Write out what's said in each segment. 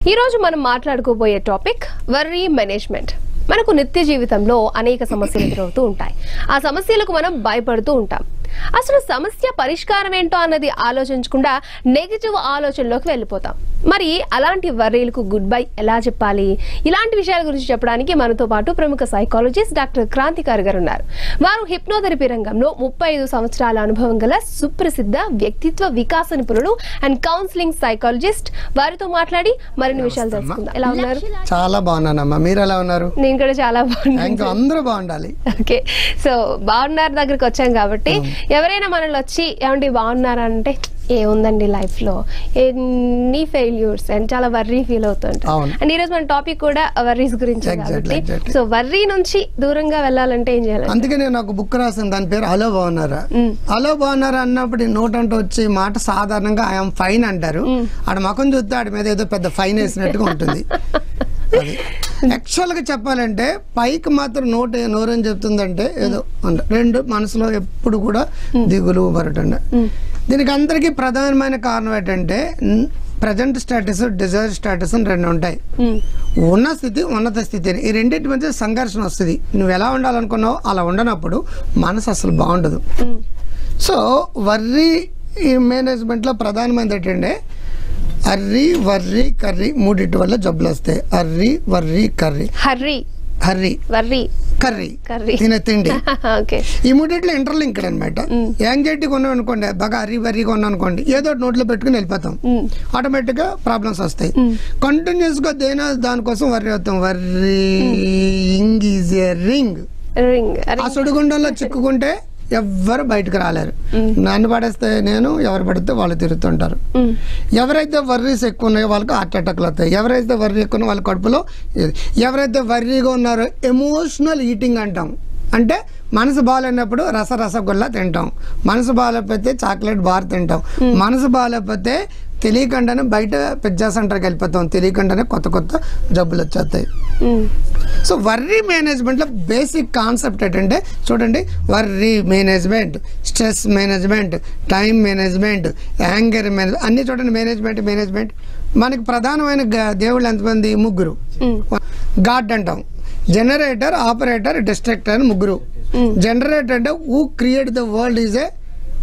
ఈ రోజు మనం మాట్లాడుకోబోయే టాపిక్ వర్రీ మేనేజ్మెంట్ మనకు నిత్య జీవితంలో అనేక సమస్యలు ఎదురవుతూ ఉంటాయి ఆ సమస్యలకు మనం భయపడుతూ ఉంటాం అసలు సమస్య పరిష్కారం ఏంటో అన్నది ఆలోచించకుండా నెగిటివ్ ఆలోచనలోకి వెళ్ళిపోతాం మరి అలాంటి వర్రీలకు గుడ్ బై ఎలా చెప్పాలి ఇలాంటి విషయాల గురించి చెప్పడానికి మనతో పాటు ప్రముఖ సైకాలజిస్ట్ డాక్టర్ క్రాంతికారి గారు ఉన్నారు వారు హిప్నోథెరపీ రంగంలో ముప్పై ఐదు సంవత్సరాల అనుభవం గల సుప్రసిద్ధ వ్యక్తిత్వ వికాస నిపుణులు అండ్ కౌన్సిలింగ్ సైకాలజిస్ట్ వారితో మాట్లాడి మరిన్ని విషయాలు తెలుసుకుందాం ఎలా ఉన్నారు చాలా బాగున్నానమ్మా మీరు ఎలా ఉన్నారు నేను కూడా చాలా బాగున్నాను ఇంకా అందరూ బాగుండాలి ఓకే సో బాగున్నారు దగ్గరికి వచ్చాం కాబట్టి ఎవరైనా మనల్ని వచ్చి ఏమండి బాగున్నారా అంటే ఏముందండి లైఫ్ లో ఎన్ని ఫెయిల్యూర్స్ అండ్ చాలా వర్రీ ఫీల్ అవుతుంటాం అవును. అండ్ ఈ రోజు మన టాపిక్ కూడా వర్రీస్ గురించి Exactly, కాబట్టి exactly. సో వర్రీ నుంచి దూరంగా వెళ్ళాలంటే ఏం చేయాలి అందుకే నేను ఒక బుక్ రాసాను దాని పేరు హలో బాగున్నారా మ్. హలో బాగున్నారా అన్నప్పుడు ఈ నోట్ అంటూ వచ్చి మాట సాధారణంగా ఐఎమ్ ఫైన్ అంటారు ఆడ ముఖం చూస్తే ఆడి మీద ఏదో పెద్ద ఫైన్ వేసినట్టుగా ఉంటుంది అది యాక్చువల్ గా చెప్పాలంటే పైకి మాత్రం నోట్ నోరని చెప్తుందంటే ఏదో అంట రెండు మనసులో ఎప్పుడు కూడా దిగులు బరటండ దీనికి అందరికీ ప్రధానమైన కారణం ఏంటంటే ప్రజెంట్ స్టేటస్ డిజైర్ స్టేటస్ అని రెండు ఉంటాయి మ్, ఉన్న స్థితి ఉన్నత స్థితి అని. ఈ రెండింటి మధ్య సంఘర్షణ వస్తుంది నువ్వు ఎలా ఉండాలనుకున్నావు అలా ఉండనప్పుడు మనసు అసలు బాగుండదు మ్, సో వర్రీ మేనేజ్మెంట్లో ప్రధానమైనది ఏంటంటే అర్రీ వర్రీ కర్రీ మూడింటి వల్ల జబ్బులు వస్తాయి అర్రీ worry curry hurry hurry worry curry curry తినే తిండి ఓకే ఈ మూడిట్లో ఇంటర్లింక్డ్ అనమాట యాంగ్జైటీ కొన్నాం అనుకోండి బాగా అర్రీ వర్రీ కొన్నాం అనుకోండి ఏదో ఒకటి నోట్లో పెట్టుకుని వెళ్ళిపోతాం మ్, ఆటోమేటిక్ గా ప్రాబ్లమ్స్ వస్తాయి కంటిన్యూస్ గా దేని దానికోసం వర్రీ అవుతాం worrying is a ring ring ఆ సుడిగుండంలో చిక్కుకుంటే ఎవ్వరు బయటకు రాలేరు నన్ను పడేస్తే నేను ఎవరు పడితే వాళ్ళు తిరుగుతుంటారు మ్, ఎవరైతే వర్రీస్ ఎక్కువ ఉన్నాయో వాళ్ళకి హార్ట్ అటాక్లు వస్తాయి ఎవరైతే వర్రీ ఎక్కువ ఉన్నాయో వాళ్ళ కడుపులో ఇది. ఎవరైతే వర్రీగా ఉన్నారో ఎమోషనల్ ఈటింగ్ అంటాం అంటే మనసు బాగాలేనప్పుడు రస రసగుల్లా తింటాం మనసు బాగాలేకపోతే చాక్లెట్ బార్ తింటాం మనసు బాగాలేకపోతే తెలియకుండానే బయట పిజ్జా సెంటర్కి వెళ్ళిపోతాం తెలియకుండానే కొత్త కొత్త జబ్బులు వచ్చేస్తాయి మ్, సో వర్రీ మేనేజ్మెంట్లో బేసిక్ కాన్సెప్ట్ ఏంటంటే చూడండి worry management stress management time management anger manage అన్ని చూడండి మేనేజ్మెంట్ మేనేజ్మెంట్ మనకి ప్రధానమైన గ- దేవుళ్ళు ఎంతమంది ముగ్గురు మ్, గాడ్ అంటాం జనరేటర్ ఆపరేటర్ డిస్ట్రక్టర్ అని ముగ్గురు జనరేటర్ అంటే who create the world is a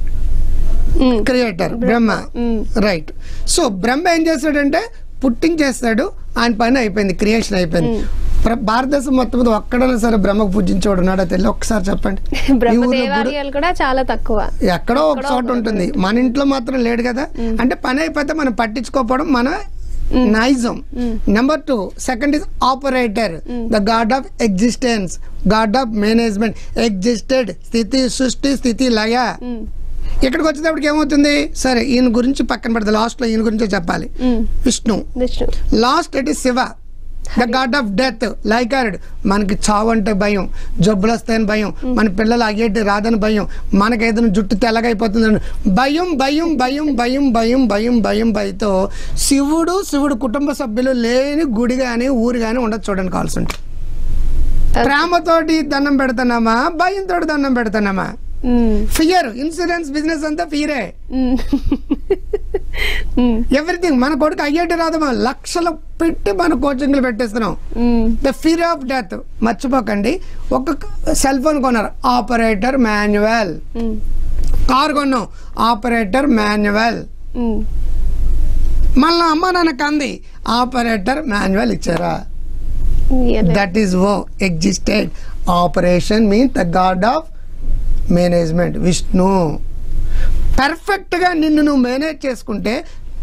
hmm, creator Brahma right so Brahma ఏం చేస్తాడంటే పుట్టించేస్తాడు ఆయన పని అయిపోయింది క్రియేషన్ అయిపోయింది ప్ర- భారతదేశం మొత్తం మీద ఒక్కడైనా సరే బ్రహ్మకు పూజించేవాడు ఉన్నాడో తెలియదు ఒక్కసారి చెప్పండి ఈ బ్రహ్మ ఊర్లో గుడి- దేవాలయాలు కూడా చాలా తక్కువ ఎక్కడో ఒక చోట ఉంటుంది మన ఇంట్లో మాత్రం లేడు కదా అంటే పని అయిపోతే మనం పట్టించుకోకపోవడం మన నైజం number two second is operator the God of existence God of management existed స్థితి సృష్టి స్థితి లయ మ్, ఇక్కడికి వచ్చేటప్పటికి ఏమవుతుంది సరే ఈయన గురించి పక్కన పెడతా లాస్ట్ లో ఈయన గురించే చెప్పాలి మ్, Vishnu Vishnu last it is Shiva the God of death లైకార్డ్ మనకి చావు అంటే భయం జబ్బులు వస్తాయని భయం మన పిల్లలు అయ్యేటి రాదని భయం మనకి ఏదైనా జుట్టు తెల్లగైపోతుందని భయం భయం భయం భయం భయం భయం భయం భయంతో శివుడు శివుడు కుటుంబ సభ్యులు లేని గుడి కానీ ఊరు కానీ ఉండదు చూడండి కావాల్సి ఉంటే ప్రేమతోటి దండం పెడుతున్నామా భయంతో దండం పెడుతున్నామా మ్, ఫియర్ ఇన్సూరెన్స్ బిజినెస్ అంతా ఫియరే మ్, మ్, ఎవ్రీథింగ్ మన కొడుకు అయ్యేటి రాదమ్మా లక్షలు పెట్టి మన కోచింగ్లు పెట్టేస్తున్నాం మ్, ద ఫియర్ ఆఫ్ డెత్ మర్చిపోకండి ఒక సెల్ ఫోన్ కొన్నారు ఆపరేటర్ మాన్యువల్ మ్, కార్ కొన్నాం ఆపరేటర్ మాన్యువల్ మ్. మళ్ళీ అమ్మ నాన్నకు అంది ఆపరేటర్ మాన్యువల్ ఇచ్చారా ఇయ్యలే. That is oh existed operation mean the God of management Vishnu పర్ఫెక్ట్గా నిన్ను నువ్వు మేనేజ్ చేసుకుంటే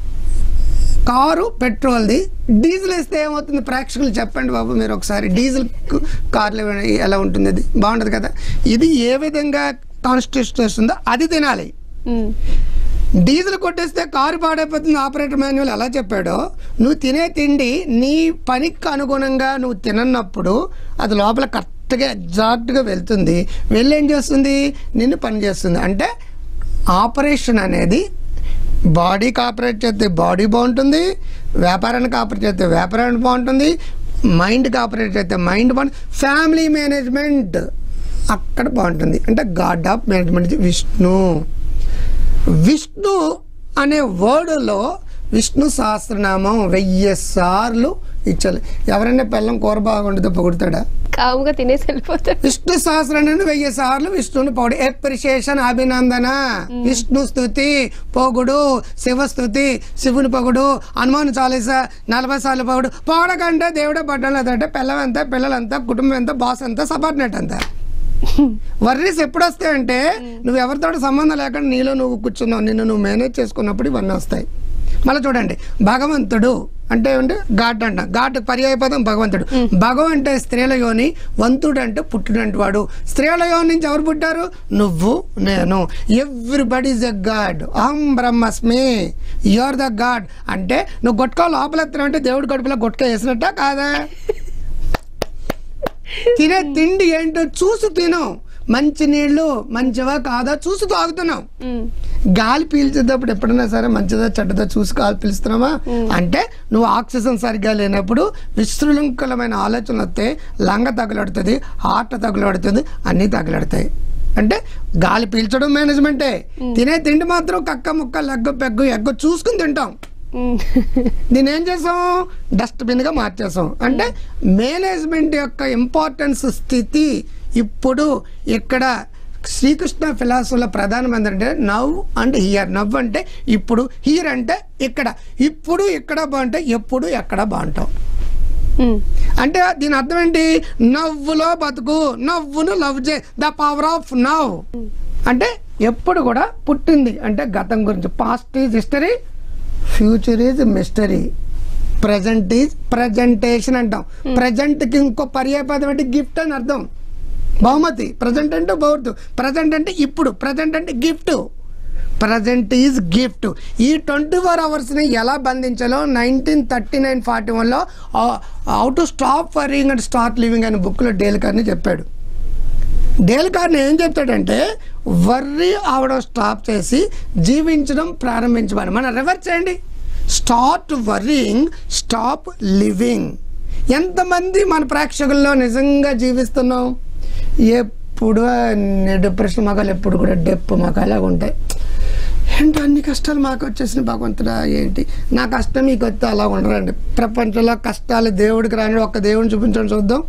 కారు పెట్రోల్ది డీజిల్ వేస్తే ఏమవుతుంది ప్రేక్షకులు చెప్పండి బాబు మీరు ఒకసారి డీజిల్ కు- కార్లు ఇవ్వండి, ఎలా ఉంటుంది అది బాగుంటుంది కదా ఇది ఏ విధంగా కాన్స్టిట్యూషన్ వస్తుందో అది తినాలి మ్, డీజిల్ కొట్టేస్తే కారు పాడైపోతుంది ఆపరేటర్ మాన్యువల్ ఎలా చెప్పాడో నువ్వు తినే తిండి నీ పనికి అనుగుణంగా నువ్వు తినన్నప్పుడు అది లోపల కరెక్ట్గా ఎగ్జాక్ట్గా వెళ్తుంది వెళ్ళి ఏం చేస్తుంది నిన్ను పని చేస్తుంది అంటే ఆపరేషన్ అనేది బాడీకి ఆపరేట్ చేస్తే బాడీ బాగుంటుంది వ్యాపారానికి ఆపరేట్ చేస్తే వ్యాపారానికి బాగుంటుంది మైండ్కి ఆపరేట్ చేస్తే మైండ్ బాగుంటుంది ఫ్యామిలీ మేనేజ్మెంట్ అక్కడ బాగుంటుంది అంటే God of management Vishnu Vishnu అనే వర్డ్లో విష్ణు సహస్రనామం వెయ్యి సార్లు ఇచ్చాలి ఎవరైనా పిల్లం కూర బాగుంటుందో పొగుడతాడా కాముగా తినేసి వెళ్ళిపోతాడు విష్ణు సహస్రనాన్ని వెయ్యి సార్లు విష్ణుని పొగడు ఎప్రిషియేషన్ అభినందన విష్ణు స్థుతి పొగుడు శివ స్థుతి శివుని పొగుడు హనుమాన్ చాలీస నలభై సార్లు పొగుడు పొగడకంటే దేవుడే పడ్డం లేదంటే పిల్లం ఎంత పిల్లలంతా కుటుంబం ఎంత బాస్ ఎంత సబార్డినేట్ అంతా వర్రీస్ ఎప్పుడు వస్తాయంటే నువ్వు ఎవరితో సంబంధం లేకుండా నీలో నువ్వు కూర్చున్నావు నిన్ను నువ్వు మేనేజ్ చేసుకున్నప్పుడు ఇవన్నీ వస్తాయి మళ్ళీ చూడండి భగవంతుడు అంటే ఏమంటే ఘాట్ అంట ఘాట్ పర్యాయ పదం భగవంతుడు భగవం అంటే స్త్రీల యోని వంతుడు అంటే పుట్టినంటి వాడు స్త్రీల యోని నుంచి ఎవరు పుట్టారు నువ్వు నేను ఎవ్రీబడి ఇస్ ఎ గాడ్ అహం బ్రహ్మస్మి యువర్ ద గాడ్ అంటే నువ్వు గొట్క లోపలెత్తనం అంటే దేవుడి గడుపులో గొట్క వేసినట్ట కాదా తినే తిండి ఏంటో చూసి తిను మంచి నీళ్లు మంచివా కాదా చూసి తాగుతున్నావు ఉమ్. గాలి పీల్చేటప్పుడు ఎప్పుడైనా సరే మంచిదా చెడ్డదా చూసి గాలి పీలుస్తున్నావా అంటే నువ్వు ఆక్సిజన్ సరిగ్గా లేనప్పుడు విశృంఖలమైన ఆలోచనలు వస్తే లంగ తగులాడుతుంది హార్ట్ తగులాడుతుంది అన్నీ తగులాడతాయి అంటే గాలి పీల్చడం మేనేజ్మెంటే తినే తిండి మాత్రం కక్క ముక్క లెగ్గ పెగ్గు ఎగ్గ చూసుకుని తింటాం ఉమ్. దీన్ని ఏం చేసాం డస్ట్బిన్గా మార్చేసాం అంటే మేనేజ్మెంట్ యొక్క ఇంపార్టెన్స్ స్థితి ఇప్పుడు ఇక్కడ శ్రీకృష్ణ ఫిలాసఫీలో ప్రధానమైనది అంటే నవ్ అండ్ హియర్ నవ్ అంటే ఇప్పుడు హియర్ అంటే ఇక్కడ ఇప్పుడు ఇక్కడ బాగుంటే ఎప్పుడు ఎక్కడ బాగుంటాం ఉమ్. అంటే దీని అర్థం ఏంటి నవ్వులో బతుకు నవ్వును లవ్ చే ద పవర్ ఆఫ్ నవ్ అంటే ఎప్పుడు కూడా పుట్టింది అంటే గతం గురించి past is history future is mystery present is presentation అంటాం ప్రజెంట్కి ఇంకో పర్యాపదం అంటే గిఫ్ట్ అని అర్థం బహుమతి ప్రజెంట్ అంటే బహుమతి ప్రజెంట్ అంటే ఇప్పుడు ప్రజెంట్ అంటే గిఫ్ట్ ప్రజెంట్ ఈజ్ గిఫ్ట్ ఈ ట్వంటీ ఫోర్ అవర్స్ని ఎలా బంధించాలో నైన్టీన్ థర్టీ నైన్ ఫార్టీ వన్లో how to stop worrying and start living అనే బుక్లో డేల్ కార్ని చెప్పాడు డేల్ కార్ని ఏం చెప్తాడంటే వర్రీ అవడం స్టాప్ చేసి జీవించడం ప్రారంభించమని మనం రివర్స్ చేయండి స్టార్ట్ వర్రింగ్ స్టాప్ లివింగ్ ఎంతమంది మన ప్రేక్షకుల్లో నిజంగా జీవిస్తున్నాం ఎప్పుడు డిప్రెషన్ మగాలు ఎప్పుడు కూడా డెప్పు మగాలాగా ఉంటాయి ఏంటి అన్ని కష్టాలు మాకు వచ్చేసిన భగవంతుడా ఏంటి నా కష్టం మీకు వస్తే అలా ఉండరండి ప్రపంచంలో కష్టాలు దేవుడికి రాని ఒక్క దేవుడిని చూపించండి చూద్దాం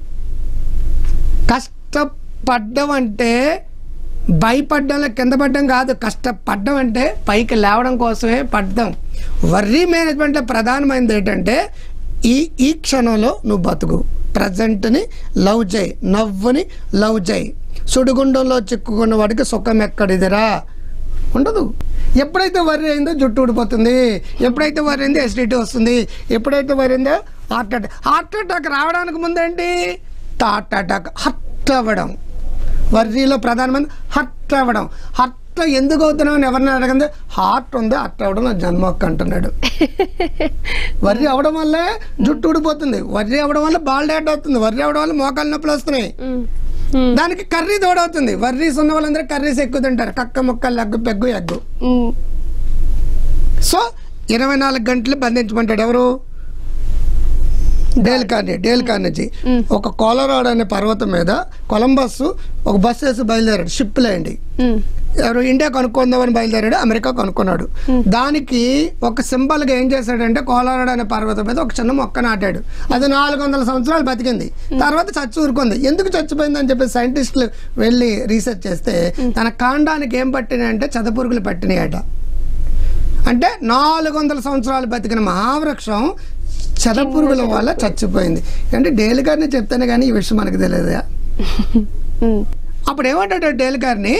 కష్టపడ్డం అంటే భయపడ్డం కింద పడ్డం కాదు కష్టపడ్డం అంటే పైకి లేవడం కోసమే పడ్డం వర్రీ మేనేజ్మెంట్లో ప్రధానమైనది ఏంటంటే ఈ ఈ క్షణంలో నువ్వు బతుకు ప్రజెంట్ని లవ్ చేయి నవ్వుని లవ్ చేయి సుడిగుండంలో చిక్కుకున్న వాడికి సుఖం ఎక్కడిదిరా ఉండదు ఎప్పుడైతే వర్రీ అయిందో జుట్టు ఊడిపోతుంది ఎప్పుడైతే వర్రీ అయిందో ఎసిడిటీ వస్తుంది ఎప్పుడైతే వర్రీ అయిందో హార్ట్ అటాక్ హార్ట్ అటాక్ రావడానికి ముందేంటి థాట్ అటాక్ హర్ట్ అవ్వడం వర్రీలో ప్రధానమంది హర్ట్ అవ్వడం హర్ట్ ఎందుకు అవుతున్నావు అని ఎవరిని అడగంది హార్ట్ ఉంది హర్ట్ అవ్వడం నా జన్మ హక్కు అంటున్నాడు వర్రీ అవడం వల్లే జుట్టు ఊడిపోతుంది వర్రీ అవడం వల్ల బాల్ డాట్ అవుతుంది వర్రీ అవడం వల్ల మోకాలు నొప్పులు వస్తున్నాయి ఉమ్. ఉమ్. దానికి కర్రీ తోడవుతుంది వర్రీస్ ఉన్న వాళ్ళందరూ కర్రీస్ ఎక్కువ తింటారు కక్క ముక్క leg peg egg um. So ఇరవై నాలుగు గంటలు బంధించమంటాడు ఎవరు డేల్ కార్ని డేల్ కార్నిజీ ఒక కోలరాడు అనే పర్వతం మీద కొలంబస్ ఒక బస్సు వేసి బయలుదేరాడు షిప్ లేండి ఉమ్. ఎవరు ఇండియా కనుక్కుందామని బయలుదేరాడు అమెరికా కనుక్కున్నాడు దానికి ఒక సింబల్ గా ఏం చేశాడంటే కోలారాడు అనే పర్వతం మీద ఒక చిన్న మొక్క నాటాడు అది నాలుగు వందల సంవత్సరాలు బతికింది తర్వాత చచ్చి ఊరుకుంది ఎందుకు చచ్చిపోయింది అని చెప్పి సైంటిస్టులు వెళ్ళి రీసెర్చ్ చేస్తే తన కాండానికి ఏం పట్టినాయి అంటే చదపురుగులు పట్టినాయట అంటే నాలుగు వందల సంవత్సరాలు బతికిన మహావృక్షం చదపురుగుల వల్ల చచ్చిపోయింది అంటే డేలు గారిని చెప్తానే కానీ ఈ విషయం మనకు తెలియదు ఉమ్. అప్పుడు ఏమంటాడు డేల్ గారిని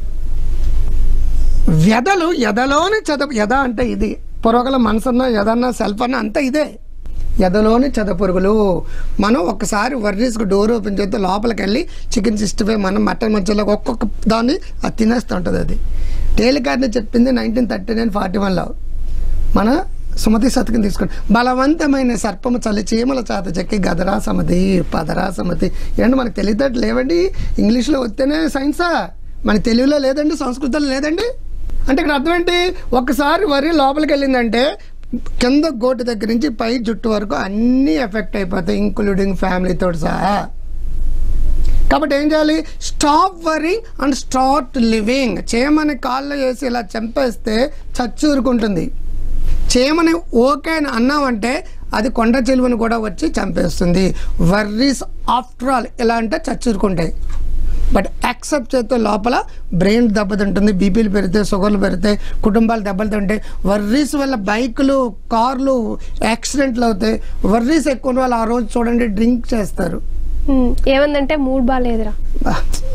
వ్యధలు ఎదలోని చద ఎద అంటే ఇది పొరగల మనసన్న ఎదన్న సెల్ఫ్ అన్న అంతా ఇదే ఎదలోని చదపురుగులు మనం ఒక్కసారి వర్రీస్కి డోర్ ఓపెన్ చేస్తే లోపలికి వెళ్ళి చికెన్ సిక్స్టీ ఫైవ్ మనం మటన్ మధ్యలో ఒక్కొక్క దాన్ని అది తినేస్తూ ఉంటుంది అది టేలికార్ని చెప్పింది నైన్టీన్ థర్టీ నైన్ ఫార్టీ వన్లో మన సుమతి శతకం తీసుకుని బలవంతమైన సర్పము చలి చీమల చేత చెక్కి గదరా సమతి పదరా సమతి ఏంటి మనకు తెలియదట్టు లేవండి ఇంగ్లీష్లో వస్తేనే సైన్సా మన తెలుగులో లేదండి సంస్కృతంలో లేదండి అంటే ఇక్కడ అర్థం ఏంటి ఒక్కసారి వరి లోపలికి వెళ్ళిందంటే కింద గోటు దగ్గర నుంచి పై జుట్టు వరకు అన్నీ ఎఫెక్ట్ అయిపోతాయి ఇంక్లూడింగ్ ఫ్యామిలీతో సహా కాబట్టి ఏం చేయాలి stop worrying and start living చేయమని కాళ్ళు వేసి ఇలా చంపేస్తే చచ్చూరుకుంటుంది చేయమని ఓకే అని అన్నామంటే అది కొండ చెలువని కూడా వచ్చి చంపేస్తుంది వర్రీస్ ఆఫ్టర్ ఆల్ ఎలా అంటే చచ్చురుకుంటాయి బట్ యాక్సెప్ట్ చేస్తే లోపల బ్రెయిన్ దెబ్బతింటుంది బీపీలు పెరిగితే షుగర్లు పెరిగితే కుటుంబాలు దెబ్బలు తింటాయి వర్రీస్ వల్ల బైకులు కార్లు యాక్సిడెంట్లు అవుతాయి వర్రీస్ ఎక్కువ ఉన్న వాళ్ళు ఆ రోజు చూడండి డ్రింక్ చేస్తారు ఉమ్, ఏమందంటే మూడ్ బాగాలేదురా బా,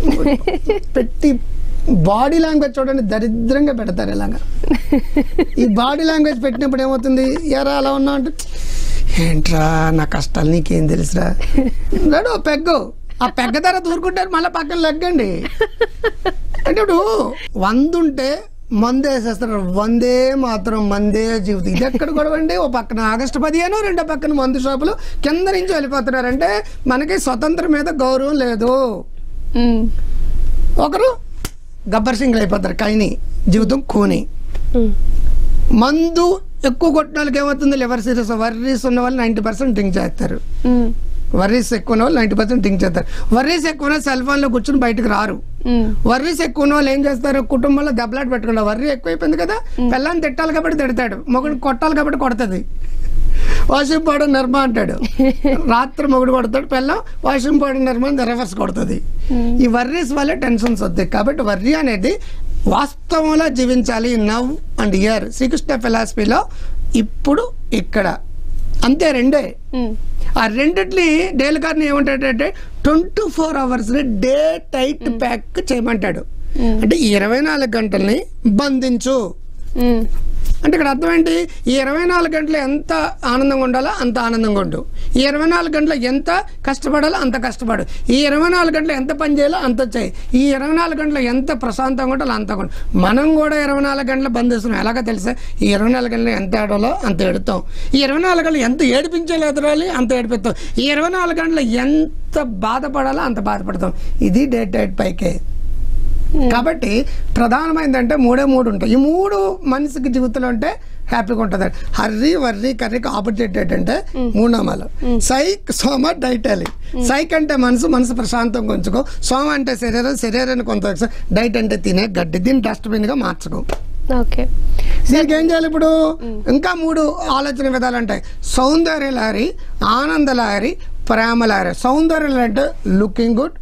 పెట్టి బాడీ లాంగ్వేజ్ చూడండి దరిద్రంగా పెడతారు ఇలాగా ఈ బాడీ లాంగ్వేజ్ పెట్టినప్పుడు ఏమవుతుంది ఎరా అలా ఉన్నావు అంటే ఏంట్రా నా కష్టాలు నీకేం తెలుసురా రాడు ఓ పెగ్గు ఆ పెగ్గ ధర దూరుకుంటారు మళ్ళీ పక్కన లెగ్గండి అంటే ఇప్పుడు వంద ఉంటే మందు వేసేస్తారు వందే మాత్రం మందే జీవితం ఇది ఎక్కడ గొడవ అండి ఓ పక్కన ఆగస్టు పదిహేను రెండో పక్కన మందు షాపులు కింద నుంచి వెళ్ళిపోతున్నారంటే మనకి స్వతంత్రం మీద గౌరవం లేదు ఉమ్, ఒకరు గబ్బర్ సింగ్లు అయిపోతారు కైని జీవితం కూని ఉమ్, మందు ఎక్కువ కొట్టిన వాళ్ళకి ఏమవుతుంది లివర్ సిరీస్ వర్రీస్ ఉన్న వాళ్ళు నైంటీ పర్సెంట్ డ్రింక్ చేస్తారు ఉమ్, వర్రీస్ ఎక్కువ ఉన్న వాళ్ళు నైంటీ పర్సెంట్ డ్రింక్ చేస్తారు వర్రీస్ ఎక్కువ ఉన్న సెల్ ఫోన్లో కూర్చొని బయటకు రారు ఉమ్, వర్రీస్ ఎక్కువ ఉన్న వాళ్ళు ఏం చేస్తారు కుటుంబంలో దెబ్బలాట పెట్టుకుంటారు వర్రీ ఎక్కువైపోయింది కదా పిల్లని తిట్టాలి కాబట్టి తిడతాడు మొగుడు కొట్టాలి కాబట్టి కొడుతుంది వాషింగ్ పౌడర్ నిర్మా అంటాడు రాత్రి మొగుడు కొడతాడు పిల్లం వాషింగ్ పౌడర్ నిర్మా రివర్స్ కొడుతుంది ఈ వర్రీస్ వల్ల టెన్షన్స్ వస్తాయి కాబట్టి వర్రీ అనేది వాస్తవంలో జీవించాలి నవ్ అండ్ ఇయర్ శ్రీకృష్ణ ఫిలాసఫీలో ఇప్పుడు ఇక్కడ అంతే రెండే ఉమ్, ఆ రెండిట్ని డేల్ కార్ని ఏమంటాడంటే twenty four hours day tight pack చేయమంటాడు అంటే ఈ ఇరవై నాలుగు గంటల్ని బంధించు ఉమ్, అంటే ఇక్కడ అర్థం ఏంటి ఈ ఇరవై నాలుగు గంటలు ఎంత ఆనందంగా ఉండాలో అంత ఆనందంగా ఉండు ఈ ఇరవై నాలుగు గంటలు ఎంత కష్టపడాలో అంత కష్టపడు ఈ ఇరవై నాలుగు గంటలు ఎంత పని చేయాలో అంత చేయి ఈ ఇరవై నాలుగు గంటలు ఎంత ప్రశాంతంగా ఉండాలో అంత ఉండు మనం కూడా ఇరవై నాలుగు గంటలు బంధిస్తున్నాం ఎలాగో తెలుసా ఈ ఇరవై నాలుగు గంటలు ఎంత ఏడాలో అంత ఎడుతాం ఈ ఇరవై నాలుగు గంటలు ఎంత ఏడిపించాలో ఎదురాలి అంత ఏడిపిస్తాం ఈ ఇరవై నాలుగు గంటలు ఎంత బాధపడాలో అంత బాధపడతాం ఇది డే డైట్ పైకే కాబట్టి ప్రధానమైనది అంటే మూడే మూడు ఉంటాయి ఈ మూడు మనిషికి జీవితంలో ఉంటే హ్యాపీగా ఉంటుంది హర్రీ వర్రీ కర్రీకి ఆపోజిట్ ఏంటంటే మూడు నామాలు సైక్ సోమ డైటాలి సైక్ అంటే మనసు మనసు ప్రశాంతంగా ఉంచుకో సోమ అంటే శరీరం శరీరాన్ని కొంత డైట్ అంటే తినే గడ్డి దీన్ని డస్ట్బిన్ గా మార్చుకో ఓకే దీనికి ఏం చేయాలి ఇప్పుడు ఇంకా మూడు ఆలోచన విధాలు ఉంటాయి సౌందర్య లారీ ఆనంద లారీ ప్రేమ లారీ సౌందర్య లారీ అంటే looking good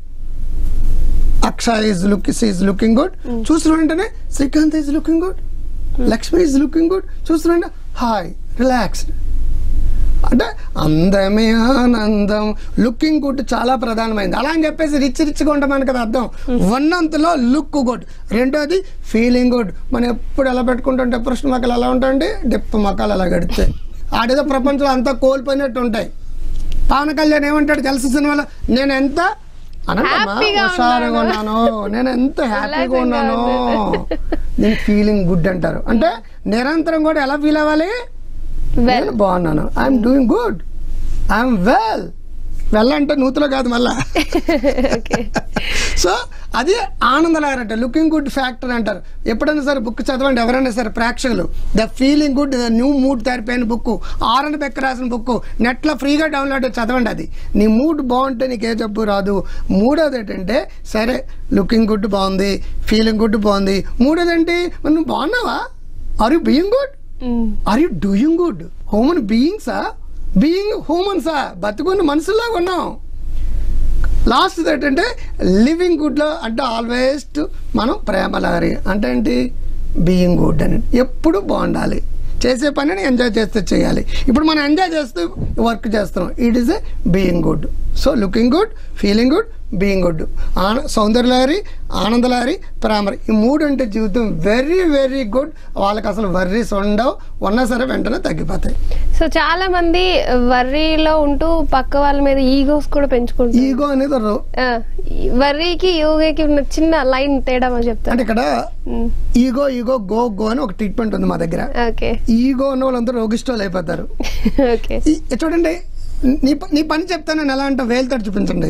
Akshay is look is looking good చూసిన వెంటనే Srikanth is looking good Lakshmi is looking good చూసిన వెంటనే హాయ్ రిలాక్స్డ్ అంటే అందమే ఆనందం లుకింగ్ గుడ్ చాలా ప్రధానమైంది అలా అని చెప్పేసి రిచ్ రిచ్గా ఉంటామని కదా అర్థం వన్నంతలో లుక్ గుడ్ రెండోది ఫీలింగ్ గుడ్ మనం ఎప్పుడు ఎలా పెట్టుకుంటాం డిప్రెషన్ మొక్కలు ఎలా ఉంటాయండి డిప్ మొక్కలు అలా గడితే ఆడేదో ప్రపంచంలో అంతా కోల్పోయినట్టు ఉంటాయి పవన్ కళ్యాణ్ ఏమంటాడు తెలుసు సినిమాలో నేను ఎంత అనంతమ్మా హ్యాపీగా హుషారుగా ఉన్నాను నేను ఎంత హ్యాపీగా ఉన్నాను నేను ఫీలింగ్ గుడ్ అంటారు అంటే నిరంతరం కూడా ఎలా ఫీల్ అవ్వాలి వెల్ నేను బాగున్నాను I'm doing good I'm well well అంటే నూతులో కాదు మళ్ళా ఓకే సో అది ఆనందలాగరంట లుకింగ్ గుడ్ ఫ్యాక్టర్ అంటారు ఎప్పుడైనా సరే బుక్ చదవండి ఎవరైనా సరే ప్రేక్షకులు the feeling good the new mood therapy అయిన బుక్ ఆరన్ బెక్క రాసిన బుక్ నెట్లో ఫ్రీగా డౌన్లోడ్ చదవండి అది నీ మూడ్ బాగుంటే నీకు ఏ జబ్బు రాదు మూడోది ఏంటంటే సరే లుకింగ్ గుడ్ బాగుంది ఫీలింగ్ గుడ్ బాగుంది మూడోది ఏంటి మరి నువ్వు బాగున్నావా are you being good um, are you doing good human బీయింగ్సా బీయింగ్ హ్యూమన్సా బతుకున్న మనుషుల్లాగా ఉన్నాం లాస్ట్ ఏంటంటే లివింగ్ గుడ్లో అంటే ఆల్వేస్ మనం ప్రేమలారి అంటే ఏంటి బీయింగ్ గుడ్ అని ఎప్పుడు బాగుండాలి చేసే పనిని ఎంజాయ్ చేస్తూ చేయాలి ఇప్పుడు మనం ఎంజాయ్ చేస్తూ వర్క్ చేస్తున్నాం it is a being good so looking good feeling good being good ఆన సౌందర్యలారి ఆనందలారి ప్రేమరి ఈ మూడు అంటే జీవితం వెరీ వెరీ గుడ్ వాళ్ళకి అసలు వర్రీస్ ఉండవు ఉన్నా సరే వెంటనే తగ్గిపోతాయి సో చాలా మంది వర్రీలో ఉంటూ పక్క వాళ్ళ మీద ఈగోస్ కూడా పెంచుకుంటారు ఈగో అనేది రో- ఆ, ఈ వర్రీకి యోగకి ఉన్న చిన్న లైన్ తేడా అని చెప్తారు అంటే ఇక్కడ ఈగో ఈగో గో గో అని ఒక ట్రీట్మెంట్ ఉంది మా దగ్గర ఓకే ఈగో ఉన్న వాళ్ళందరూ రోగిస్టోలు అయిపోతారు ఓకే ఈ- చూడండి నీ ప- నీ పని చెప్తాను నేను ఎలా అంటే వేలుతో చూపించండి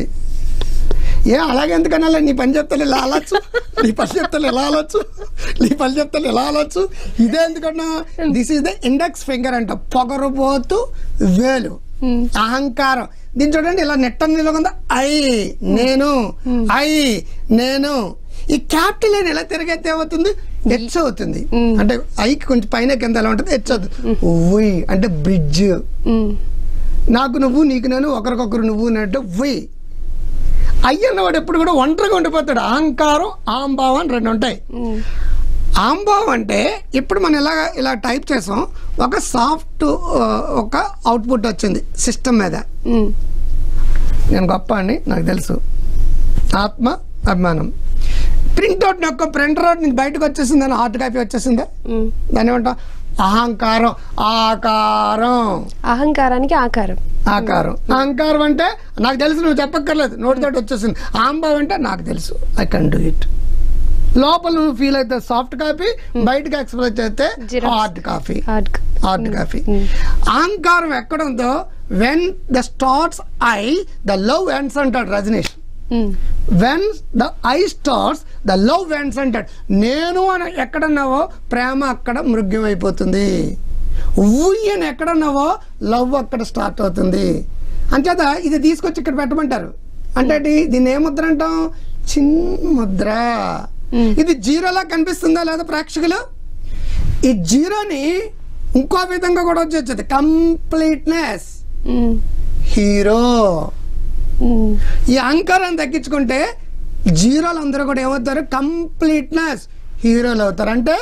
ఏ అలాగే ఎందుకన్నా నీ పని చెప్తాను ఇలా అలవచ్చు నీ పని చెప్తాను ఎలా అలవచ్చు నీ పని చెప్తాను ఎలా అలవచ్చు ఇదే ఎందుకన్నా this is the index finger అంట పొగరుపోతూ వేలు అహంకారం దీన్ని చూడండి ఇలా నెట్ట నిలకుండా ఐ నేను ఐ నేను ఈ క్యాపిటల్ అని ఎలా తిరిగైతే ఏమవుతుంది హెచ్ అవుతుంది అంటే ఐకి కొంచెం పైన కింద ఎలా ఉంటుంది హెచ్ అవుతుంది ఉయ్ అంటే బ్రిడ్జ్ ఉమ్, నాకు నువ్వు నీకు నేను ఒకరికొకరు నువ్వు అన్నట్టు ఉయ్ అయ్యి అన్నవాడు ఎప్పుడు కూడా ఒంటరిగా ఉండిపోతాడు అహంకారం ఆంభావం అని రెండు ఉంటాయి ఉమ్, ఆంభావం అంటే ఇప్పుడు మనం ఇలా ఇలా టైప్ చేసాం ఒక సాఫ్ట్ ఒక అవుట్పుట్ వచ్చింది సిస్టమ్ మీద ఉమ్, నేను గొప్ప అండి నాకు తెలుసు ఆత్మ అభిమానం ప్రింట్అవుట్ యొక్క ప్రింటర్ అవుట్ నీకు బయటకు వచ్చేసిందని హార్డ్ కాపీ వచ్చేసిందా ఉమ్. దాన్ని ఏమంటాం అహంకారం ఆకారం అహంకారానికి ఆకారం ఆకారం అహంకారం అంటే నాకు తెలుసు నువ్వు చెప్పక్కర్లేదు నోటితోటి వచ్చేసింది ఆంబావ్ అంటే నాకు తెలుసు ఐ కెన్ డూ ఇట్ లోపల నువ్వు ఫీల్ అయితే సాఫ్ట్ కాపీ బయటకు ఎక్స్ప్రెస్ చేస్తే Xerox. Hard copy hard hard copy అహంకారం ఎక్కడ ఉందో when the starts I the love ends అంటాడు Rajneesh um, when the I starts the love ends అంటాడు నేను అని ఎక్కడన్నావో ప్రేమ అక్కడ మృగ్యం అయిపోతుంది ఊయని ఎక్కడన్నావో లవ్ అక్కడ స్టార్ట్ అవుతుంది అంచేత ఇది తీసుకొచ్చి ఇక్కడ పెట్టమంటారు అంటే ఇది- దీన్ని ఏ ముద్ర అంటాం చిన్న ముద్ర ఇది జీరోలా కనిపిస్తుందా లేదా ప్రేక్షకులు ఈ జీరోని ఇంకో విధంగా కూడా వచ్చేది కంప్లీట్నెస్ ఉమ్, హీరో ఉమ్, ఈ అహంకారాన్ని తగ్గించుకుంటే జీరోలు అందరూ కూడా ఏమవుతారు కంప్లీట్నెస్ హీరోలు అవుతారు అంటే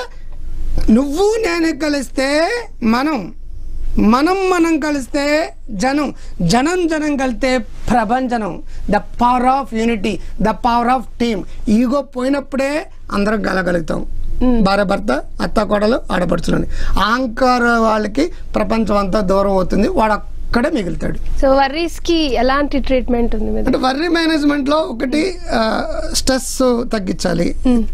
నువ్వు నేను కలిస్తే మనం మనం మనం కలిస్తే జనం జనం జనం కలిస్తే ప్రభంజనం the power of unity the power of team ego పోయినప్పుడే అందరం కలగలుగుతాం భార్య భర్త అత్త కోడలు ఆడపడుచులని అహంకార వాళ్ళకి ప్రపంచం అంతా దూరం అవుతుంది వాడు అక్కడే మిగులుతాడు సో వర్రీస్ కి ఎలాంటి ట్రీట్మెంట్ ఉంది మీద అంటే వర్రీ మేనేజ్మెంట్ లో ఒకటి స్ట్రెస్ తగ్గించాలి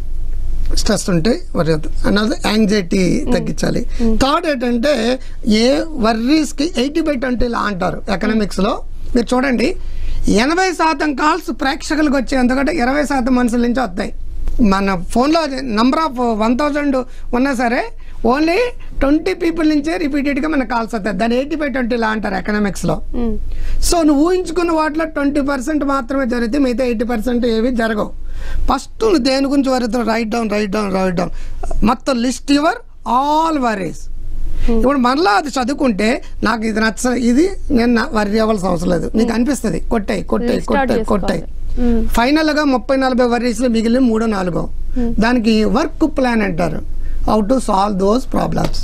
స్ట్రెస్ ఉంటే వర్రీ అన్నది యాంగ్జైటీ తగ్గించాలి థర్డ్ ఏంటంటే ఏ వర్రీస్ కి ఎయిటీ బై ట్వంటీ లా అంటారు ఎకనామిక్స్ లో మీరు చూడండి ఎనభై శాతం కాల్స్ ప్రేక్షకులకు వచ్చే ఎందుకంటే ఇరవై శాతం మనుషుల నుంచి వస్తాయి మన ఫోన్లో నంబర్ ఆఫ్ వన్ థౌజండ్ ఉన్నా సరే ఓన్లీ ట్వంటీ పీపుల్ నుంచే రిపీటెడ్గా మన కాల్స్ వస్తాయి దాన్ని ఎయిటీ బై ట్వంటీ లా అంటారు ఎకనామిక్స్లో ఉమ్, సో నువ్వు ఊహించుకున్న వాటిలో ట్వంటీ పర్సెంట్ మాత్రమే జరిగితే మిగతా ఎయిటీ పర్సెంట్ ఏవి జరగవు ఫస్ట్ నువ్వు దేని గురించి వరుతావు write down write down write down మొత్తం లిస్ట్ యువర్ ఆల్ వరీస్ ఇప్పుడు మరలా అది చదువుకుంటే నాకు ఇది నచ్చ ఇది నేను వరి అవ్వాల్సిన అవసరం లేదు నీకు అనిపిస్తుంది కొట్టాయి కొట్టాయి Start కొట్టాయి చేసుకోవాలి. కొట్టాయి ఉమ్, ఫైనల్ గా ముప్పై నలభై వరీస్లో మిగిలిన మూడో నాలుగో దానికి వర్క్ ప్లాన్ అంటారు how to solve those problems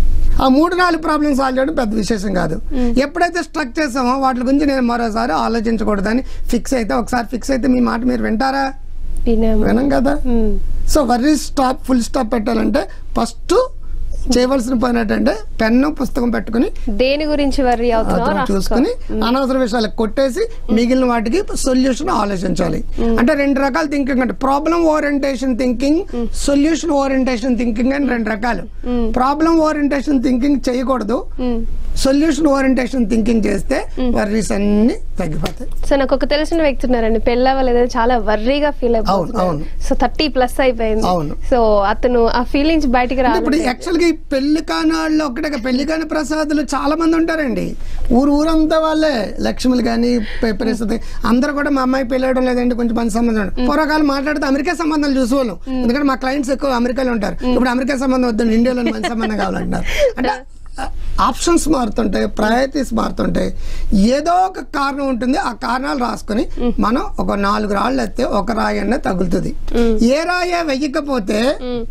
ఆ మూడు నాలుగు ప్రాబ్లమ్స్ సాల్వ్ చేయడం పెద్ద విశేషం కాదు ఎప్పుడైతే స్ట్రక్ చేసామో వాటి గురించి నేను మరోసారి ఆలోచించకూడదని ఫిక్స్ అయితే ఒకసారి ఫిక్స్ అయితే మీ మాట మీరు వింటారా వినాము వినం కదా um, so worry stop full stop పెట్టాలంటే ఫస్ట్ చేయవలసిన పని ఏంటంటే పెన్ను పుస్తకం పెట్టుకుని దేని గురించి వర్రీ అవుతున్నావు అతను చూసుకుని అనవసర విషయాలకు కొట్టేసి మిగిలిన వాటికి సొల్యూషన్ ఆలోచించాలి అంటే రెండు రకాల థింకింగ్ అంటే problem orientation thinking solution orientation thinking అని రెండు రకాలు ప్రాబ్లం ఓరియంటేషన్ థింకింగ్ చేయకూడదు సొల్యూషన్ ఓరియంటేషన్ థింకింగ్ చేస్తే వర్రీస్ అన్ని తగ్గిపోతాయి సో నాకు ఒక తెలిసిన వ్యక్తి ఉన్నారండి పెళ్ళవలేదు చాలా వర్రీగా ఫీల్ అవును, అవును. అయిపోతుంది సో థర్టీ ప్లస్ అయిపోయింది అవును. సో అతను ఆ ఫీలింగ్స్ బయటికి అంటే ఇప్పుడు రావాలి యాక్చువల్గా ఈ పెళ్లి కానాళ్ళు ఒకటే పెళ్లి కాని ప్రసాదులు చాలా మంది ఉంటారండి ఊరు ఊరంతా వాళ్ళే లక్ష్ములు కానీ పరిస్థితి అందరూ కూడా మా అమ్మాయి పెళ్ళడం లేదండి కొంచెం మంచి సంబంధం ఉంది. పూర్వకాలం మాట్లాడితే అమెరికా సంబంధాలు చూసేవాళ్ళం ఎందుకంటే మా క్లయింట్స్ ఎక్కువ అమెరికాలో ఉంటారు ఇప్పుడు అమెరికా సంబంధం వద్దండి ఇండియాలో మంచి సంబంధం కావాలంటారు అంటే ఆప్షన్స్ మారుతుంటాయి ప్రయారిటీస్ మారుతుంటాయి ఏదో ఒక కారణం ఉంటుంది ఆ కారణాలు రాసుకొని మనం ఒక నాలుగు రాళ్ళు ఎత్తే ఒక రాయి అన్న తగులుతుంది ఏ రాయే వెయ్యకపోతే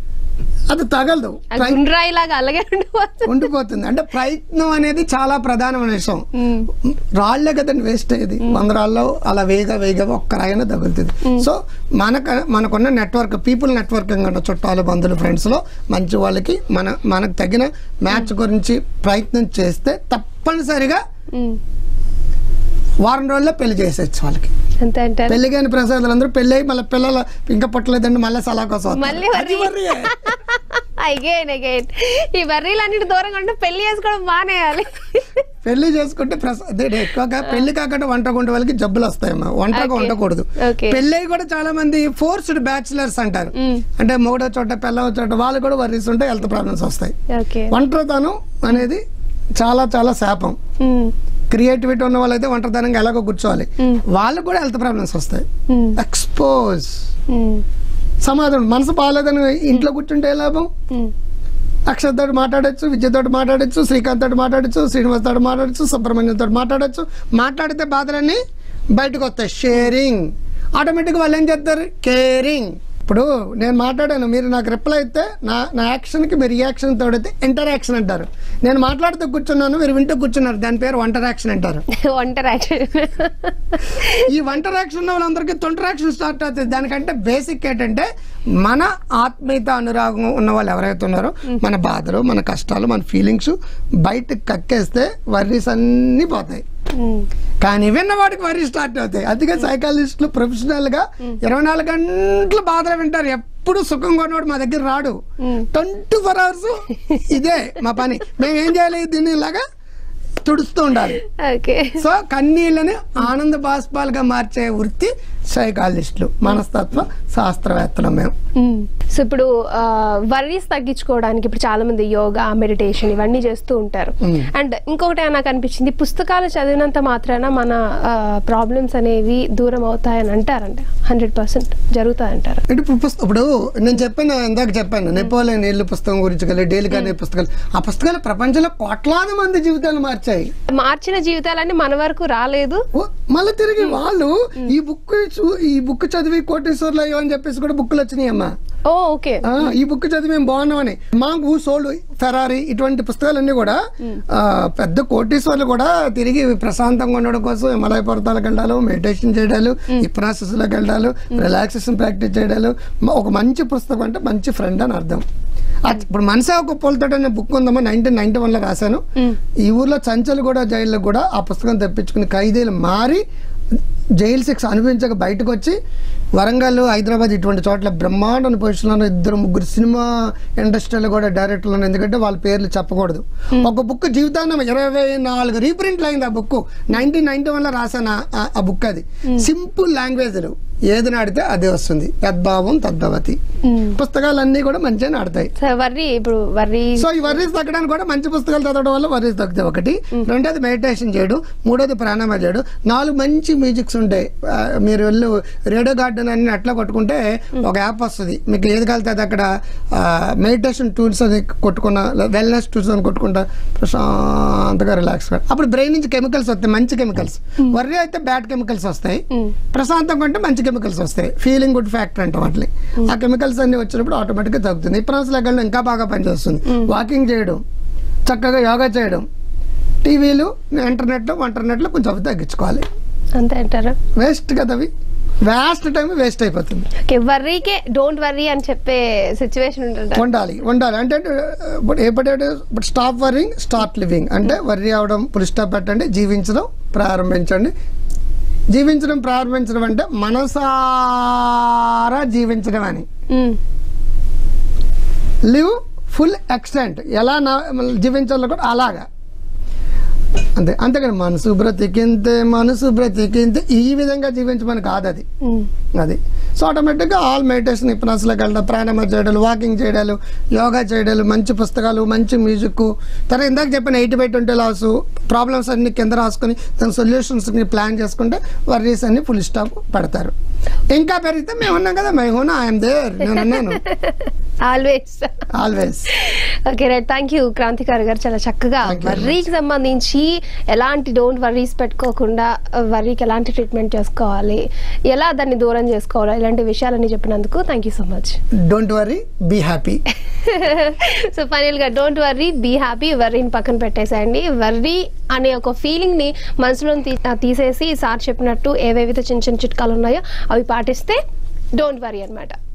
అది తగలదు గుండ్రాయి లాగా అలాగే ఉండిపోతుంది ఉండిపోతుంది అంటే ప్రయత్నం అనేది చాలా ప్రధానమైన విషయం రాళ్లే కదండి వేస్ట్ అయ్యేది వంద రాళ్ళు అలా వేగ వేగ ఒక్క రాయన తగులుతుంది సో మనకు మనకున్న నెట్వర్క్ పీపుల్ నెట్వర్కింగ్ అంటే చుట్టాలు బంధువులు ఫ్రెండ్స్ లో మంచి వాళ్ళకి మన మనకు తగిన మ్యాచ్ గురించి ప్రయత్నం చేస్తే తప్పనిసరిగా ఉమ్, వారం రోజుల్లో పెళ్లి చేసేచ్చు వాళ్ళకి అంతే అంటారు పెళ్లి కాని ప్రసాదాలందరూ పెళ్ళి అయ్యి మళ్ళీ పిల్లలు ఇంకా పుట్టలేదండి మళ్ళీ సలహా కోసం వస్తారు. మళ్ళీ అది వర్రీ. వర్రీయే. అగైన్ అగైన్ ఈ వర్రీలు అన్నిటి దూరంగా ఉంటే పెళ్లి చేసుకోవడం మానేయాలి పెళ్లి చేసుకుంటే ప్రస- అదే ఎక్కువగా పెళ్లి కాకుండా వంట కొంటే వాళ్ళకి జబ్బులు వస్తాయమ్మా వంటగా Okay. ఉండకూడదు Okay. పెళ్లి అయ్యి కూడా చాలా మంది ఫోర్స్డ్ బ్యాచులర్స్ అంటారు అంటే మొగడో చోట పిల్లవ చోట వాళ్ళు కూడా వర్రీస్ ఉంటే హెల్త్ ప్రాబ్లమ్స్ వస్తాయి ఓకే ఒంటరితనం అనేది చాలా చాలా శాపం క్రియేటివిటీ ఉన్న వాళ్ళైతే ఒంటరితనంగా ఎలాగో కూర్చోవాలి వాళ్ళకు కూడా హెల్త్ ప్రాబ్లమ్స్ వస్తాయి ఎక్స్పోజ్ సమాధానం మనసు బాగాలేదని ఇంట్లో కూర్చుంటే ఏ లాభం ఉమ్. అక్షర్ తోటి మాట్లాడచ్చు విద్య తోటి మాట్లాడచ్చు శ్రీకాంత్ తోటి మాట్లాడచ్చు శ్రీనివాస్ తోటి మాట్లాడచ్చు సుబ్రహ్మణ్యం తోటి మాట్లాడచ్చు మాట్లాడితే బాధలన్నీ బయటకు వస్తాయి షేరింగ్ ఆటోమేటిక్గా వాళ్ళు ఏం చేస్తారు కేరింగ్ ఇప్పుడు నేను మాట్లాడాను మీరు నాకు రిప్లై అయితే నా నా యాక్షన్కి మీ రియాక్షన్ తోడైతే ఇంటరాక్షన్ అంటారు నేను మాట్లాడుతూ కూర్చున్నాను మీరు వింటూ కూర్చున్నారు దాని పేరు వంటరాక్షన్ అంటారు ఒంటరి యాక్షన్ ఈ వంట రియాక్షన్ ఉన్న వాళ్ళందరికీ తొంట రియాక్షన్ స్టార్ట్ అవుతుంది దానికంటే బేసిక్ ఏంటంటే మన ఆత్మీయత అనురాగం ఉన్న వాళ్ళు ఎవరైతే ఉన్నారో మన బాధలు మన కష్టాలు మన ఫీలింగ్స్ బయటకు కక్కేస్తే వర్రీస్ అన్నీ పోతాయి ఉమ్. కానీ విన్న వాటికి వరీ స్టార్ట్ అవుతాయి అందుకే సైకాలజిస్టులు ప్రొఫెషనల్ గా ఇరవై నాలుగు గంటలు బాధలు వింటారు ఎప్పుడు సుఖంగా ఉన్నవాడు మా దగ్గర రాడు ట్వంటీ ఫోర్ అవర్స్ ఇదే మా పని మేము ఏం చేయాలి దీన్ని ఇలాగా తుడుస్తూ ఉండాలి ఓకే సో కన్నీళ్ళని ఆనంద బాష్పాలుగా మార్చే వృత్తి సైకాలజిస్టులు మనస్తత్వ శాస్త్రవేత్తలు మేము మ్మ్. సో ఇప్పుడు వర్రీస్ తగ్గించుకోవడానికి ఇప్పుడు చాలా మంది యోగా మెడిటేషన్ ఇవన్నీ చేస్తూ ఉంటారు మ్మ్. అండ్ ఇంకొకటి నాకు అనిపించింది పుస్తకాలు చదివినంత మాత్రాన మన ప్రాబ్లమ్స్ అనేవి దూరం అవుతాయని అంటారంట హండ్రెడ్ పర్సెంట్ జరుగుతాయంటారు ఇటు ఇప్పుడు పుస్త- ఇప్పుడు నేను చెప్పాను ఇందాక చెప్పాను నెపోలియన్ ఇల్లు పుస్తకం గురించి కానీ డైలీ అనే పుస్తకాలు ఆ పుస్తకాలు ప్రపంచంలో కోట్లాది మంది జీవితాలు మార్చాయి మార్చిన జీవితాలన్నీ మన వరకు రాలేదు ఓ, మళ్ళీ తిరిగి వాళ్ళు ఈ బుక్ చూ- ఈ బుక్ చదివి కోటేశ్వర్లు అయ్యో అని చెప్పేసి కూడా బుక్లు వచ్చినాయి అమ్మా ఓ ఓకే ఆ, ఈ బుక్ చదివి మేము బాగున్నామని మాకు సోల్డ్ ఫెరారీ ఇటువంటి పుస్తకాలన్నీ కూడా ఆ, పెద్ద కోటీశ్వర్లు కూడా తిరిగి ప్రశాంతంగా ఉండడం కోసం హిమాలయ పర్వతాలకు వెళ్ళాలి మెడిటేషన్ చేయడాలు హిప్నాసిస్లోకి వెళ్ళాలు రిలాక్సేషన్ ప్రాక్టీస్ చేయడాలు మ- ఒక మంచి పుస్తకం అంటే మంచి ఫ్రెండ్ అని అర్థం అది ఇప్పుడు మనసే ఒక పొలతోట అనే బుక్ ఉందమ్మా నైన్టీన్ నైన్టీ వన్లో రాశాను ఈ ఊర్లో చంచలు కూడా జైల్లో కూడా ఆ పుస్తకం తెప్పించుకుని ఖైదీలు మారి జైలు శిక్ష అనుభవించక బయటకు వచ్చి వరంగల్ హైదరాబాద్ ఇటువంటి చోట్ల బ్రహ్మాండ పొజిషన్లో ఇద్దరు ముగ్గురు సినిమా ఇండస్ట్రీలో కూడా డైరెక్టర్లు ఉన్నారు ఎందుకంటే వాళ్ళ పేర్లు చెప్పకూడదు ఒక బుక్ జీవితాన్ని ఇరవై నాలుగు రీప్రింట్లు అయింది ఆ బుక్ నైన్టీన్ నైన్టీ వన్లో రాశాను ఆ- ఆ- ఆ బుక్ అది సింపుల్ లాంగ్వేజ్లు ఏది నాడితే అదే వస్తుంది యద్భావం తద్భవతి పుస్తకాలన్నీ కూడా మంచిగా నాడతాయి సో వర్రీ ఇప్పుడు వర్రీ సో ఈ వర్రీస్ తగ్గడానికి కూడా మంచి పుస్తకాలు చదవడం వల్ల వర్రీస్ తగ్గుతాయి ఒకటి రెండోది మెడిటేషన్ చేయడం మూడోది ప్రాణాయామ చేయడం నాలుగు మంచి మ్యూజిక్స్ ఉంటాయి ఆ, మీరు వెళ్ళు రేడియో గార్డెన్ అన్ని అట్లా కొట్టుకుంటే ఒక యాప్ వస్తుంది మీకు ఏది కలితే అది అక్కడ మెడిటేషన్ టూల్స్ అని కొట్టుకున్న వెల్నెస్ టూల్స్ అని కొట్టుకుంటా ప్రశాంతంగా రిలాక్స్ అప్పుడు బ్రెయిన్ నుంచి కెమికల్స్ వస్తాయి మంచి కెమికల్స్ వర్రీ అయితే బ్యాడ్ కెమికల్స్ వస్తాయి ప్రశాంతంగా ఉంటే మంచి కెమికల్స్ వస్తాయి ఫీలింగ్ గుడ్ ఫ్యాక్టర్ అంటాం వాటిని ఆ కెమికల్స్ అన్ని వచ్చినప్పుడు ఆటోమేటిక్గా తగ్గుతుంది ఇప్రాన్స్ లెక్కల్లో ఇంకా బాగా పనిచేస్తుంది వాకింగ్ చేయడం చక్కగా యోగా చేయడం టీవీలు ఇంటర్నెట్లో ఇంటర్నెట్లో కొంచెం అవి తగ్గించుకోవాలి అంతే అంటారా వేస్ట్ కదా అవి వేస్ట్ టైం వేస్ట్ అయిపోతుంది ఓకే వర్రీకే డోంట్ వర్రీ అని చెప్పే సిచ్యువేషన్ ఉంటుంటారు ఉండాలి ఉండాలి అంటే ఇప్పుడు ఎప్పుడైతే ఇప్పుడు స్టాప్ వర్రింగ్ స్టార్ట్ లివింగ్ అంటే వర్రీ అవడం పులి స్టాప్ పెట్టండి జీవించడం ప్రారంభించండి జీవించడం ప్రారంభించడం అంటే మనసారా జీవించడం అని లివ్ ఫుల్ ఎక్స్టెంట్ ఎలా నా జీవించాలో కూడా అలాగా అంతే అంతేకాని మనసు బ్రతికింతే మనసు బ్రతికింతే ఈ విధంగా జీవించమని కాదు అది అది సో ఆటోమేటిక్గా ఆల్ మెడిటేషన్ హిప్నాస్లోకి వెళ్ళడం ప్రాణాయామ చేయడాలు వాకింగ్ చేయడాలు యోగా చేయడాలు మంచి పుస్తకాలు మంచి మ్యూజిక్ తర్వాత ఇందాక చెప్పిన eighty by twenty laws problems అన్ని కింద రాసుకొని దాని సొల్యూషన్స్ని ప్లాన్ చేసుకుంటే వర్రీస్ అన్ని ఫుల్ స్టాప్ పెడతారు ఇంకా పెరిగితే మేము ఉన్నాం కదా మేము ఐఎమ్ దేర్ నేను అన్నాను always always okay right thank you Krantikari garu చాలా చక్కగా Thank you very వర్రీకి సంబంధించి ఎలాంటి డోంట్ వర్రీస్ పెట్టుకోకుండా వర్రీకి ఎలాంటి ట్రీట్మెంట్ చేసుకోవాలి ఎలా దాన్ని దూరం చేసుకోవాలి ఇలాంటి విషయాలన్నీ చెప్పినందుకు thank you so much don't worry be happy so final గా డోంట్ వర్రీ బీ హ్యాపీ వర్రీని పక్కన పెట్టేసేయండి వర్రీ అనే ఒక ఫీలింగ్ ని మనసులో తీ- తీసేసి సార్ చెప్పినట్టు ఏవేవైతే చిన్న చిన్న చిట్కాలు ఉన్నాయో అవి పాటిస్తే డోంట్ వరీ అన్నమాట